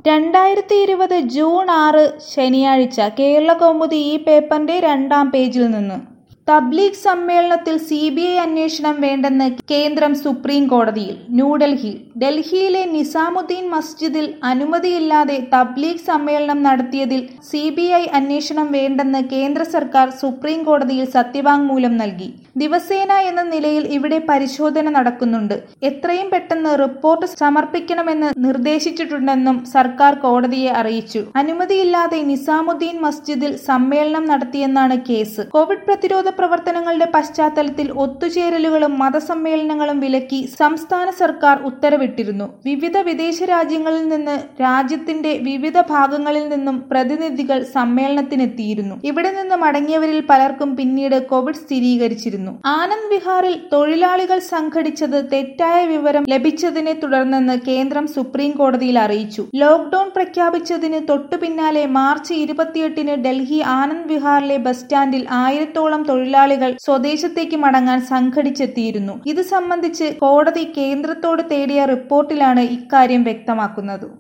രണ്ടായിരത്തി ഇരുപത് ജൂൺ ആറ് ശനിയാഴ്ച കേരളകൗമുദി ഈ പേപ്പറിന്റെ രണ്ടാം പേജിൽ നിന്ന് തബ്ലീഗ് സമ്മേളനത്തിൽ സി ബി ഐ അന്വേഷണം വേണ്ടെന്ന് കേന്ദ്രം സുപ്രീം കോടതിയിൽ ന്യൂഡൽഹി ഡൽഹിയിലെ നിസാമുദ്ദീൻ മസ്ജിദിൽ അനുമതിയില്ലാതെ തബ്ലീഗ് സമ്മേളനം നടത്തിയതിൽ സി ബി ഐ അന്വേഷണം വേണ്ടെന്ന് കേന്ദ്ര സർക്കാർ സുപ്രീം കോടതിയിൽ സത്യവാങ്മൂലം നൽകി ദിവസേന എന്ന നിലയിൽ ഇവിടെ പരിശോധന നടക്കുന്നുണ്ട് എത്രയും പെട്ടെന്ന് റിപ്പോർട്ട് സമർപ്പിക്കണമെന്ന് നിർദ്ദേശിച്ചിട്ടുണ്ടെന്നും സർക്കാർ കോടതിയെ അറിയിച്ചു അനുമതിയില്ലാതെ നിസാമുദ്ദീൻ മസ്ജിദിൽ സമ്മേളനം നടത്തിയെന്നാണ് കേസ് കോവിഡ് പ്രതിരോധ പ്രവർത്തനങ്ങളുടെ പശ്ചാത്തലത്തിൽ ഒത്തുചേരലുകളും മതസമ്മേളനങ്ങളും വിലക്കി സംസ്ഥാന സർക്കാർ ഉത്തരവിട്ടിരുന്നു വിവിധ വിദേശ രാജ്യങ്ങളിൽ നിന്ന് രാജ്യത്തിന്റെ വിവിധ ഭാഗങ്ങളിൽ നിന്നും പ്രതിനിധികൾ സമ്മേളനത്തിനെത്തിയിരുന്നു ഇവിടെ നിന്ന് മടങ്ങിയവരിൽ പലർക്കും പിന്നീട് കോവിഡ് സ്ഥിരീകരിച്ചിരുന്നു ആനന്ദ് വിഹാറിൽ തൊഴിലാളികൾ സംഘടിച്ചത് തെറ്റായ വിവരം ലഭിച്ചതിനെ തുടർന്നെന്ന് കേന്ദ്രം സുപ്രീം കോടതിയിൽ അറിയിച്ചു ലോക്ഡൌൺ പ്രഖ്യാപിച്ചതിന് തൊട്ടു പിന്നാലെ മാർച്ച് ഇരുപത്തിയെട്ടിന് ഡൽഹി ആനന്ദ് വിഹാറിലെ ബസ് സ്റ്റാൻഡിൽ ആയിരത്തോളം തൊഴിലാളികൾ സ്വദേശത്തേക്ക് മടങ്ങാൻ സംഘടിച്ചെത്തിയിരുന്നു ഇത് സംബന്ധിച്ച് കോടതി കേന്ദ്രത്തോട് തേടിയ റിപ്പോർട്ടിലാണ് ഇക്കാര്യം വ്യക്തമാക്കുന്നത്